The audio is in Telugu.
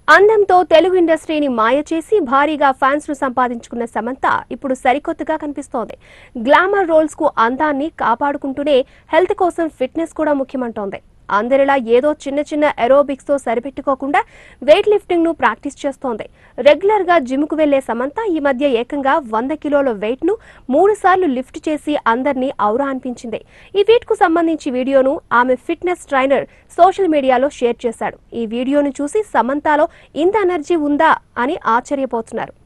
అందంతో తెలుగు ఇండస్ట్రీని మాయ చేసి భారీగా ఫ్యాన్స్ ను సంపాదించుకున్న సమంత ఇప్పుడు సరికొత్తగా కనిపిస్తోంది గ్లామర్ రోల్స్ కు అందాన్ని కాపాడుకుంటూనే హెల్త్ కోసం ఫిట్నెస్ కూడా ముఖ్యమంటోంది అందరిలా ఏదో చిన్న చిన్న ఎరోబిక్స్ తో సరిపెట్టుకోకుండా వెయిట్ లిఫ్టింగ్ ను ప్రాక్టీస్ చేస్తోంది రెగ్యులర్ గా జిమ్ కు వెళ్లే సమంత ఈ మధ్య ఏకంగా వంద కిలోల వెయిట్ ను మూడు సార్లు లిఫ్ట్ చేసి అందరినీ ఔరా అనిపించింది ఈ ఫీట్ కు సంబంధించి వీడియోను ఆమె ఫిట్నెస్ ట్రైనర్ సోషల్ మీడియాలో షేర్ చేశాడు ఈ వీడియోను చూసి సమంతలో ఇంత ఎనర్జీ ఉందా అని ఆశ్చర్యపోతున్నారు